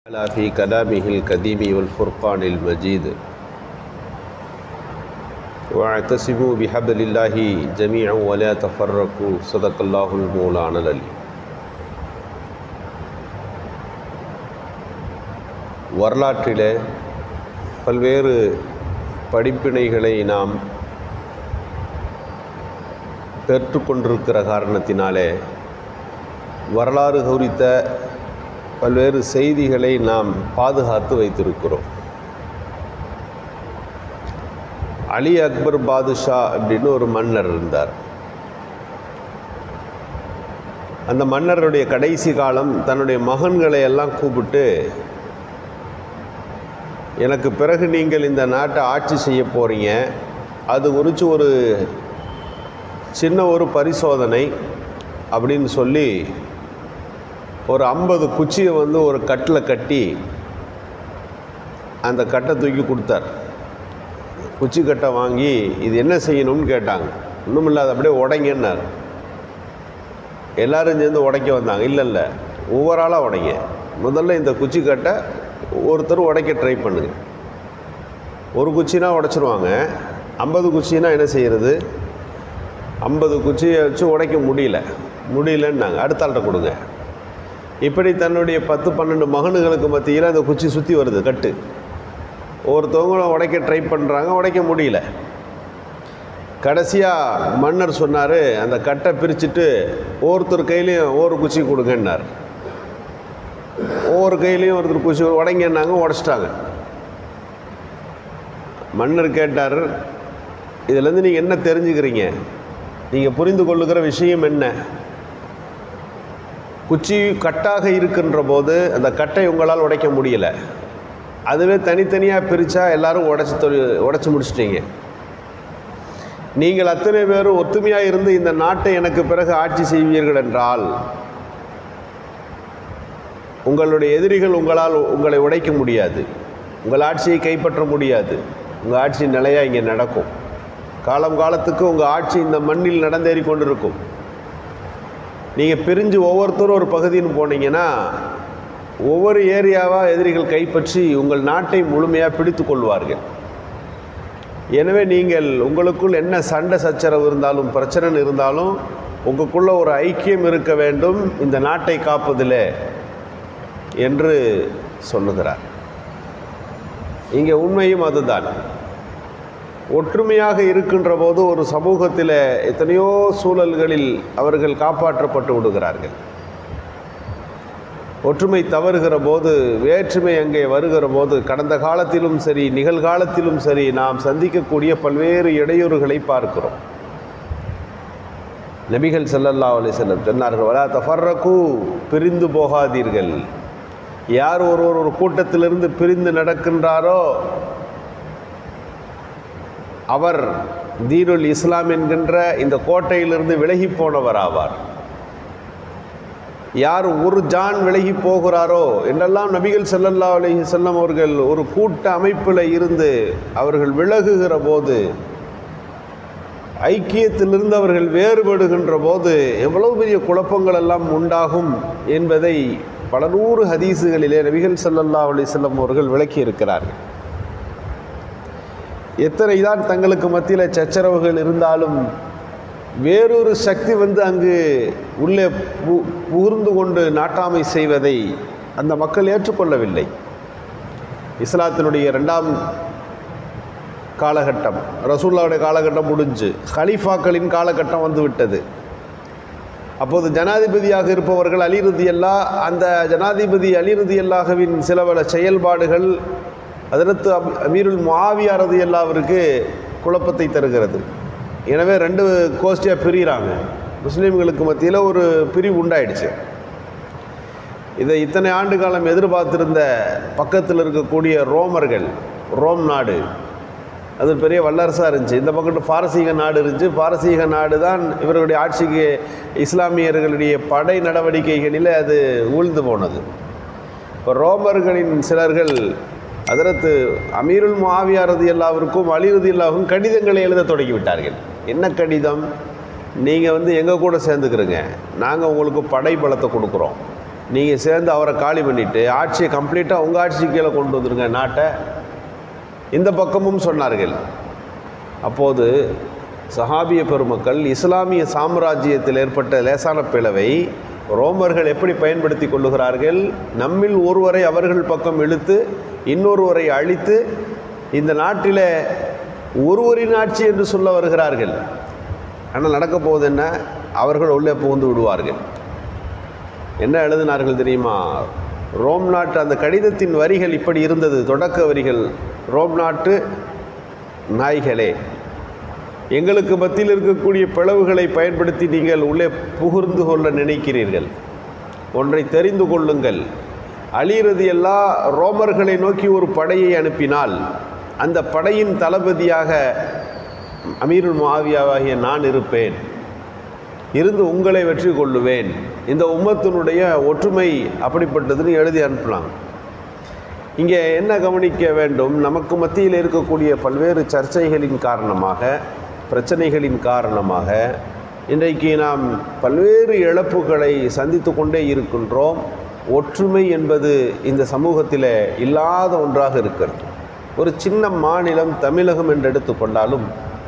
على في كلامه القديم والفرقان المجيد واعتصموا بحبل الله جميعا ولا تفرقوا صدق الله المولانا العلي வரலாற்றிலே பல்வேறு படிப்பினைகளை நாம் பெற்றுக்கொண்டிருக்கிற காரணத்தினாலே வரலாறு குறித்த பல்வேறு செய்திகளை நாம் பாதுகாத்து வைத்திருக்கிறோம் அலி அக்பர் பாதுஷா அப்படின்னு ஒரு மன்னர் இருந்தார் அந்த மன்னருடைய கடைசி காலம் தன்னுடைய மகன்களை எல்லாம் கூப்பிட்டு எனக்கு பிறகு நீங்கள் இந்த நாட்டை ஆட்சி செய்ய போகிறீங்க அது குறித்து ஒரு சின்ன ஒரு பரிசோதனை அப்படின்னு சொல்லி ஒரு ஐம்பது குச்சியை வந்து ஒரு கட்டில் கட்டி அந்த கட்டை தூக்கி கொடுத்தார் குச்சி கட்டை வாங்கி இது என்ன செய்யணும்னு கேட்டாங்க ஒன்றும் இல்லாத அப்படியே உடைங்கன்னார் எல்லாரும் சேர்ந்து உடைக்க வந்தாங்க இல்லை இல்லை ஒவ்வொரு ஆளாக உடைங்க முதல்ல இந்த குச்சி கட்டை ஒருத்தர் உடைக்க ட்ரை பண்ணுங்க ஒரு குச்சினா உடைச்சிருவாங்க ஐம்பது குச்சினா என்ன செய்கிறது ஐம்பது குச்சியை வச்சு உடைக்க முடியல முடியலன்னாங்க அடுத்த ஆள்கிட்ட கொடுங்க இப்படி தன்னுடைய பத்து பன்னெண்டு மகனுங்களுக்கு மத்தியில் அந்த குச்சி சுற்றி வருது கட்டு ஒருத்தவங்களும் உடைக்க ட்ரை பண்ணுறாங்க உடைக்க முடியல கடைசியாக மன்னர் சொன்னார் அந்த கட்டை பிரிச்சுட்டு ஒவ்வொருத்தர் கையிலையும் ஒவ்வொரு குச்சி கொடுங்கன்னார் ஒவ்வொரு கையிலையும் ஒருத்தர் குச்சி உடைங்கன்னாங்க உடச்சிட்டாங்க மன்னர் கேட்டார் இதிலேருந்து நீங்கள் என்ன தெரிஞ்சுக்கிறீங்க நீங்கள் புரிந்து கொள்ளுகிற விஷயம் என்ன குச்சி கட்டாக இருக்கின்ற போது அந்த கட்டை உங்களால் உடைக்க முடியலை அதுவே தனித்தனியாக பிரித்தா எல்லாரும் உடச்சி தொழில் உடச்சி முடிச்சிட்டீங்க நீங்கள் அத்தனை பேரும் ஒத்துமையாக இருந்து இந்த நாட்டை எனக்கு பிறகு ஆட்சி செய்வீர்கள் என்றால் உங்களுடைய எதிரிகள் உங்களால் உங்களை உடைக்க முடியாது உங்கள் ஆட்சியை கைப்பற்ற முடியாது உங்கள் ஆட்சி நிலையாக இங்கே நடக்கும் காலம் காலத்துக்கு உங்கள் ஆட்சி இந்த மண்ணில் நடந்தேறி கொண்டிருக்கும் நீங்கள் பிரிஞ்சு ஒவ்வொருத்தரும் ஒரு பகுதின்னு போனீங்கன்னா ஒவ்வொரு ஏரியாவாக எதிரிகள் கைப்பற்றி உங்கள் நாட்டை முழுமையாக பிடித்து கொள்வார்கள் எனவே நீங்கள் உங்களுக்குள் என்ன சண்டை சச்சரவு இருந்தாலும் பிரச்சனை இருந்தாலும் உங்களுக்குள்ள ஒரு ஐக்கியம் இருக்க வேண்டும் இந்த நாட்டை காப்பதில் என்று சொல்லுகிறார் இங்கே உண்மையும் அதுதான் ஒற்றுமையாக இருக்கின்ற போது ஒரு சமூகத்தில் எத்தனையோ சூழல்களில் அவர்கள் காப்பாற்றப்பட்டு விடுகிறார்கள் ஒற்றுமை தவறுகிற போது வேற்றுமை அங்கே வருகிற போது கடந்த காலத்திலும் சரி நிகழ்காலத்திலும் சரி நாம் சந்திக்கக்கூடிய பல்வேறு இடையூறுகளை பார்க்கிறோம் நபிகள் ஸல்லல்லாஹு அலைஹி வஸல்லம் சொன்னார்கள் வலா தஃபர்ரகு பிரிந்து போகாதீர்கள் யார் ஒருவர் ஒரு கூட்டத்திலிருந்து பிரிந்து நடக்கின்றாரோ அவர் தீனுல் இஸ்லாம் என்கின்ற இந்த கோட்டையிலிருந்து விலகி போனவர் ஆவார் யார் ஒரு ஜான் விலகி போகிறாரோ என்றெல்லாம் நபிகள் ஸல்லல்லாஹு அலைஹி வஸல்லம் அவர்கள் ஒரு கூட்ட அமைப்பில் இருந்து அவர்கள் விலகுகிற போது ஐக்கியத்திலிருந்து அவர்கள் வேறுபடுகின்ற போது எவ்வளவு பெரிய குழப்பங்கள் எல்லாம் உண்டாகும் என்பதை பல நூறு ஹதீஸுகளிலே நபிகள் ஸல்லல்லாஹு அலைஹி வஸல்லம் அவர்கள் விளக்கி இருக்கிறார்கள் எத்தனை தான் தங்களுக்கு மத்தியில் சச்சரவுகள் இருந்தாலும் வேறொரு சக்தி வந்து அங்கு உள்ளே பு புகுந்து கொண்டு நாட்டாமை செய்வதை அந்த மக்கள் ஏற்றுக்கொள்ளவில்லை இஸ்லாத்தினுடைய ரெண்டாம் காலகட்டம் ரசூல்லாவுடைய காலகட்டம் முடிஞ்சு ஹலீஃபாக்களின் காலகட்டம் வந்து விட்டது அப்போது ஜனாதிபதியாக இருப்பவர்கள் அலிருதி அல்லா அந்த ஜனாதிபதி அலிருதி அல்லாஹவின் சில பல செயல்பாடுகள் அதற்கு அப் அமீருல் முஆவியா ரதி அல்லாவிற்கு குழப்பத்தை தருகிறது எனவே ரெண்டு கோஷ்டியாக பிரிகிறாங்க முஸ்லீம்களுக்கு மத்தியில் ஒரு பிரிவு உண்டாயிடுச்சு இதை இத்தனை ஆண்டு காலம் எதிர்பார்த்திருந்த பக்கத்தில் இருக்கக்கூடிய ரோமர்கள் ரோம் நாடு அது பெரிய வல்லரசாக இருந்துச்சு இந்த பக்கத்து பாரசீக நாடு இருந்துச்சு பாரசீக நாடு தான் இவர்களுடைய ஆட்சிக்கு இஸ்லாமியர்களுடைய படை நடவடிக்கைகளில் அது ஊழ்ந்து போனது இப்போ ரோமர்களின் சிலர்கள் அதற்கு அமீருல் மாவியாரது எல்லாவிற்கும் அலிரது எல்லாவுக்கும் கடிதங்களை எழுத தொடங்கி விட்டார்கள் என்ன கடிதம் நீங்கள் வந்து எங்கள் கூட சேர்ந்துக்கிறங்க நாங்கள் உங்களுக்கு படை பலத்தை கொடுக்குறோம் நீங்கள் சேர்ந்து அவரை காலி பண்ணிவிட்டு ஆட்சியை கம்ப்ளீட்டாக உங்கள் ஆட்சி கீழே கொண்டு வந்துருங்க நாட்டை இந்த பக்கமும் சொன்னார்கள் அப்போது சஹாபிய பெருமக்கள் இஸ்லாமிய சாம்ராஜ்யத்தில் ஏற்பட்ட லேசான பிளவை ரோமர்கள் எப்படி பயன்படுத்தி கொள்ளுகிறார்கள் நம்மில் ஒருவரை அவர்கள் பக்கம் இழுத்து இன்னொருவரை அழித்து இந்த நாட்டில் ஒருவரின் ஆட்சி என்று சொல்ல வருகிறார்கள் ஆனால் நடக்கப் போவது என்ன அவர்கள் உள்ளே புகுந்து விடுவார்கள் என்ன எழுதினார்கள் தெரியுமா ரோம் நாட்டு அந்த கடிதத்தின் வரிகள் இப்படி இருந்தது தொடக்க வரிகள் ரோம் நாட்டு நாய்களே எங்களுக்கு மத்தியில் இருக்கக்கூடிய பிளவுகளை பயன்படுத்தி நீங்கள் உள்ளே புகுந்து கொள்ள நினைக்கிறீர்கள் ஒன்றை தெரிந்து கொள்ளுங்கள் அழியிறது எல்லா ரோமர்களை நோக்கி ஒரு படையை அனுப்பினால் அந்த படையின் தளபதியாக அமீருல் மாவியாவாகிய நான் இருப்பேன் இருந்து உங்களை வெற்றி கொள்ளுவேன் இந்த உம்மத்தினுடைய ஒற்றுமை அப்படிப்பட்டதுன்னு எழுதி அனுப்பலாம் இங்கே என்ன கவனிக்க வேண்டும் நமக்கு மத்தியில் இருக்கக்கூடிய பல்வேறு சர்ச்சைகளின் காரணமாக பிரச்சனைகளின் காரணமாக இன்றைக்கு நாம் பல்வேறு இழப்புகளை சந்தித்து கொண்டே இருக்கின்றோம் ஒற்றுமை என்பது இந்த சமூகத்தில் இல்லாத ஒன்றாக இருக்கிறது ஒரு சின்ன மாநிலம் தமிழகம் என்று எடுத்துக்கொண்டாலும்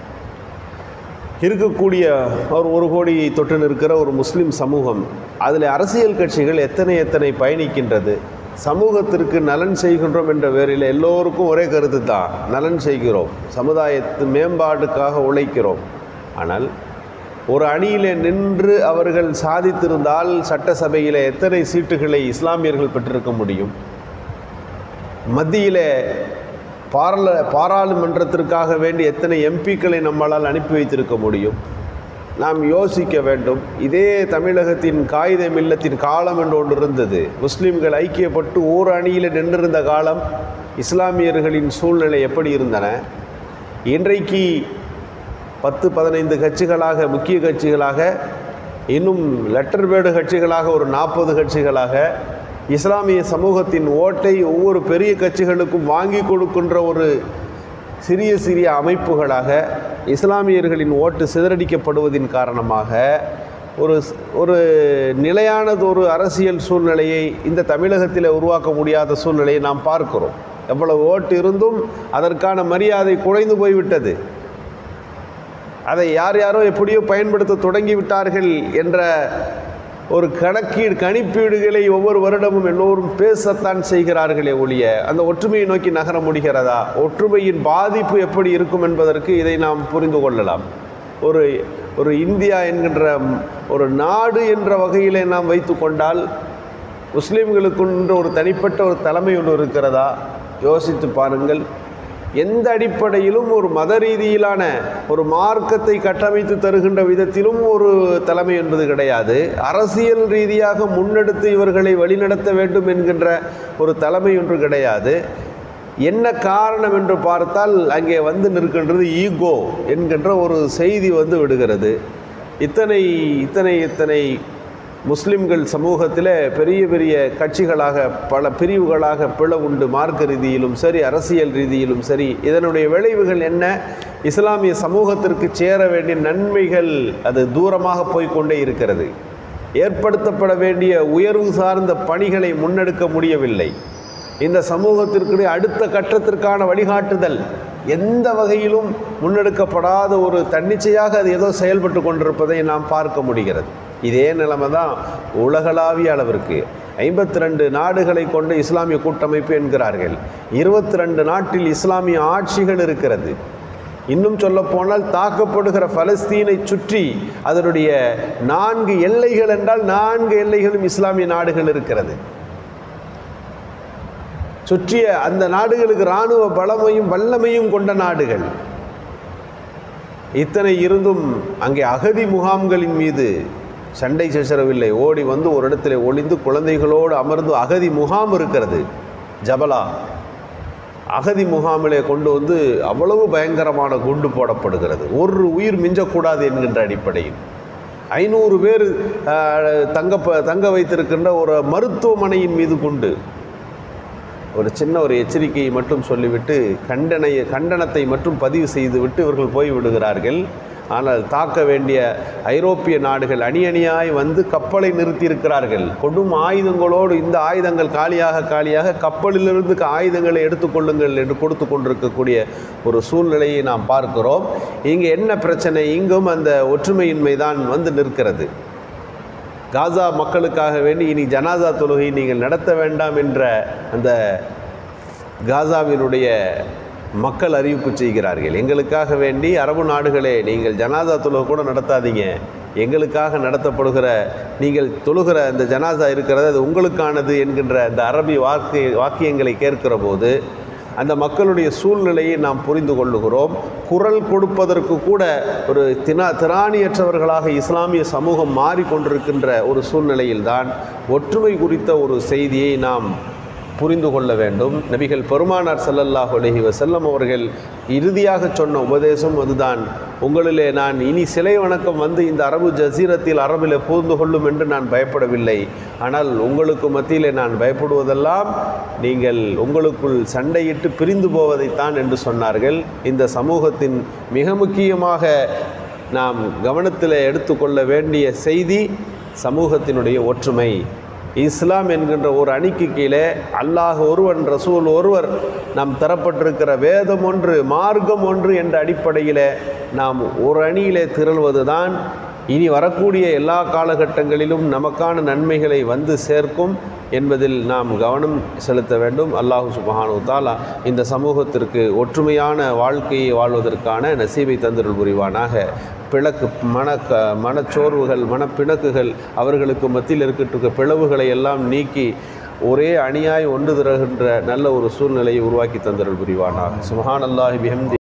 இருக்கக்கூடிய ஒரு ஒரு கோடியை தொட்டு நிற்கிற ஒரு முஸ்லீம் சமூகம் அதில் அரசியல் கட்சிகள் எத்தனை எத்தனை பயணிக்கின்றது சமூகத்திற்கு நலன் செய்கின்றோம் என்ற பேரில் எல்லோருக்கும் ஒரே கருத்து தான் நலன் செய்கிறோம் சமுதாயத்து மேம்பாட்டுக்காக உழைக்கிறோம் ஆனால் ஒரு அணியிலே நின்று அவர்கள் சாதித்திருந்தால் சட்டசபையில் எத்தனை சீட்டுகளை இஸ்லாமியர்கள் பெற்றிருக்க முடியும் மத்தியிலே பாராள பாராளுமன்றத்திற்காக வேண்டி எத்தனை எம்பிக்களை நம்மளால் அனுப்பி வைத்திருக்க முடியும் நாம் யோசிக்க வேண்டும் இதே தமிழகத்தின் காகித மில்லத்தின் காலம் என்று ஒன்று இருந்தது முஸ்லீம்கள் ஐக்கியப்பட்டு ஓர் அணியில் நின்றிருந்த காலம் இஸ்லாமியர்களின் சூழ்நிலை எப்படி இருந்தன இன்றைக்கு பத்து பதினைந்து கட்சிகளாக முக்கிய கட்சிகளாக இன்னும் லெட்டர் பேடு கட்சிகளாக ஒரு நாற்பது கட்சிகளாக இஸ்லாமிய சமூகத்தின் ஓட்டை ஒவ்வொரு பெரிய கட்சிகளுக்கும் வாங்கி கொடுக்கின்ற ஒரு சிறிய சிறிய அமைப்புகளாக இஸ்லாமியர்களின் ஓட்டு சிதறடிக்கப்படுவதின் காரணமாக ஒரு ஒரு நிலையானது ஒரு அரசியல் சூழ்நிலையை இந்த தமிழகத்தில் உருவாக்க முடியாத சூழ்நிலையை நாம் பார்க்கிறோம் எவ்வளவு ஓட்டு இருந்தும் அதற்கான மரியாதை குறைந்து போய்விட்டது அதை யார் யாரோ எப்படியோ பயன்படுத்த தொடங்கி விட்டார்கள் என்ற ஒரு கணக்கீடு கணிப்பீடுகளை ஒவ்வொரு வருடமும் எல்லோரும் பேசத்தான் செய்கிறார்களே ஒழிய அந்த ஒற்றுமையை நோக்கி நகர முடிகிறதா ஒற்றுமையின் பாதிப்பு எப்படி இருக்கும் என்பதற்கு இதை நாம் புரிந்து கொள்ளலாம் ஒரு ஒரு இந்தியா என்கின்ற ஒரு நாடு என்ற வகையிலே நாம் வைத்து கொண்டால் முஸ்லீம்களுக்குன்ற ஒரு தனிப்பட்ட ஒரு தலைமை ஒன்று இருக்கிறதா யோசித்து பாருங்கள் எந்த அடிப்படையிலும் ஒரு மத ரீதியிலான ஒரு மார்க்கத்தை கட்டமைத்து தருகின்ற விதத்திலும் ஒரு தலைமை என்பது கிடையாது அரசியல் ரீதியாக முன்னெடுத்து இவர்களை வழிநடத்த வேண்டும் என்கின்ற ஒரு தலைமை ஒன்று கிடையாது என்ன காரணம் என்று பார்த்தால் அங்கே வந்து நிற்கின்றது ஈகோ என்கின்ற ஒரு செய்தி வந்து விடுகிறது இத்தனை இத்தனை இத்தனை முஸ்லிம்கள் சமூகத்தில் பெரிய பெரிய கட்சிகளாக பல பிரிவுகளாக பிளவுண்டு மார்க்க ரீதியிலும் சரி அரசியல் ரீதியிலும் சரி இதனுடைய விளைவுகள் என்ன இஸ்லாமிய சமூகத்திற்கு சேர வேண்டிய நன்மைகள் அது தூரமாக போய்க்கொண்டே இருக்கிறது ஏற்படுத்தப்பட வேண்டிய உயர்வு சார்ந்த பணிகளை முன்னெடுக்க முடியவில்லை இந்த சமூகத்திற்கு அடுத்த கட்டத்திற்கான வழிகாட்டுதல் எந்த வகையிலும் முன்னெடுக்கப்படாத ஒரு தன்னிச்சையாக அது ஏதோ செயல்பட்டு கொண்டிருப்பதை நாம் பார்க்க முடிகிறது இதே நிலைமை தான் உலகளாவிய அளவிற்கு ஐம்பத்தி ரெண்டு நாடுகளை கொண்ட இஸ்லாமிய கூட்டமைப்பு என்கிறார்கள் இருபத்தி ரெண்டு நாட்டில் இஸ்லாமிய ஆட்சிகள் இருக்கிறது இன்னும் சொல்லப்போனால் தாக்கப்படுகிற பலஸ்தீனை சுற்றி அதனுடைய நான்கு எல்லைகள் என்றால் நான்கு எல்லைகளும் இஸ்லாமிய நாடுகள் இருக்கிறது சுற்றிய அந்த நாடுகளுக்கு இராணுவ பலமையும் வல்லமையும் கொண்ட நாடுகள் இத்தனை இருந்தும் அங்கே அகதி முகாம்களின் மீது சண்டை சச்சரவில்லை ஓடி வந்து ஒரு இடத்துல ஒளிந்து குழந்தைகளோடு அமர்ந்து அகதி முகாம் இருக்கிறது ஜபலா அகதி முகாமிலே கொண்டு வந்து அவ்வளவு பயங்கரமான குண்டு போடப்படுகிறது ஒரு உயிர் மிஞ்சக்கூடாது என்கின்ற அடிப்படையில் ஐநூறு பேர் அஹ், தங்க ப- தங்க வைத்திருக்கின்ற ஒரு மருத்துவமனையின் மீது குண்டு ஒரு சின்ன ஒரு எச்சரிக்கையை மட்டும் சொல்லிவிட்டு கண்டனை கண்டனத்தை மட்டும் பதிவு செய்துவிட்டு இவர்கள் போய் விடுகிறார்கள் ஆனால் தாக்க வேண்டிய ஐரோப்பிய நாடுகள் அணி அணியாய் வந்து கப்பலை நிறுத்தியிருக்கிறார்கள் கொடும் ஆயுதங்களோடு இந்த ஆயுதங்கள் காலியாக காலியாக கப்பலிலிருந்து ஆயுதங்களை எடுத்துக்கொள்ளுங்கள் என்று கொடுத்து கொண்டிருக்கக்கூடிய ஒரு சூழ்நிலையை நாம் பார்க்கிறோம் இங்கே என்ன பிரச்சனை இங்கும் அந்த ஒற்றுமையின்மை தான் வந்து நிற்கிறது காசா மக்களுக்காக வேண்டி இனி ஜனாசா தொழுகை நீங்கள் நடத்த வேண்டாம் என்ற அந்த காசாவினுடைய மக்கள் அறிவிப்பு செய்கிறார்கள் எங்களுக்காக வேண்டி அரபு நாடுகளே நீங்கள் ஜனாசா தொழுகை கூட நடத்தாதீங்க எங்களுக்காக நடத்தப்படுகிற நீங்கள் தொழுகிற அந்த ஜனாசா இருக்கிறது அது உங்களுக்கானது என்கின்ற அந்த அரபி வாக்கு வாக்கியங்களை கேட்கிற போது அந்த மக்களுடைய சூழ்நிலையை நாம் புரிந்து கொள்ளுகிறோம் குரல் கொடுப்பதற்கு கூட ஒரு தினா திராணியற்றவர்களாக இஸ்லாமிய சமூகம் மாறிக்கொண்டிருக்கின்ற ஒரு சூழ்நிலையில்தான் ஒற்றுமை குறித்த ஒரு செய்தியை நாம் புரிந்து கொள்ள வேண்டும் நபிகள் பெருமானார் ஸல்லல்லாஹு அலைஹி வஸல்லம் அவர்கள் இறுதியாக சொன்ன உபதேசம் அதுதான் உங்களிலே நான் இனி சிலை வணக்கம் வந்து இந்த அரபு ஜசீரத்தில் அரபில் புகுந்து கொள்ளும் என்று நான் பயப்படவில்லை ஆனால் உங்களுக்கு மத்தியிலே நான் பயப்படுவதெல்லாம் நீங்கள் உங்களுக்குள் சண்டையிட்டு பிரிந்து போவதைத்தான் என்று சொன்னார்கள் இந்த சமூகத்தின் மிக முக்கியமாக நாம் கவனத்தில் எடுத்துக்கொள்ள வேண்டிய செய்தி சமூகத்தினுடைய ஒற்றுமை இஸ்லாம் என்கின்ற ஒரு அணிக்கு கீழே அல்லாஹ் ஒருவன் ரசூல் ஒருவர் நாம் தரப்பட்டிருக்கிற வேதம் ஒன்று மார்க்கம் ஒன்று என்ற அடிப்படையில் நாம் ஒரு அணியிலே திரள்வது தான் இனி வரக்கூடிய எல்லா காலகட்டங்களிலும் நமக்கான நன்மைகளை வந்து சேர்க்கும் என்பதில் நாம் கவனம் செலுத்த வேண்டும் அல்லாஹு சுபஹானு தாலா இந்த சமூகத்திற்கு ஒற்றுமையான வாழ்க்கையை வாழ்வதற்கான நசீபை தந்திரல் புரிவானாக பிளக்கு மன க மனச்சோர்வுகள் மனப்பிணக்குகள் அவர்களுக்கு மத்தியில் இருக்கின்ற பிளவுகளை எல்லாம் நீக்கி ஒரே அணியாய் ஒன்று திரகின்ற நல்ல ஒரு சூழ்நிலையை உருவாக்கி தந்திரல் புரிவானாக சுபஹான் அல்லாஹி பிஹம்தி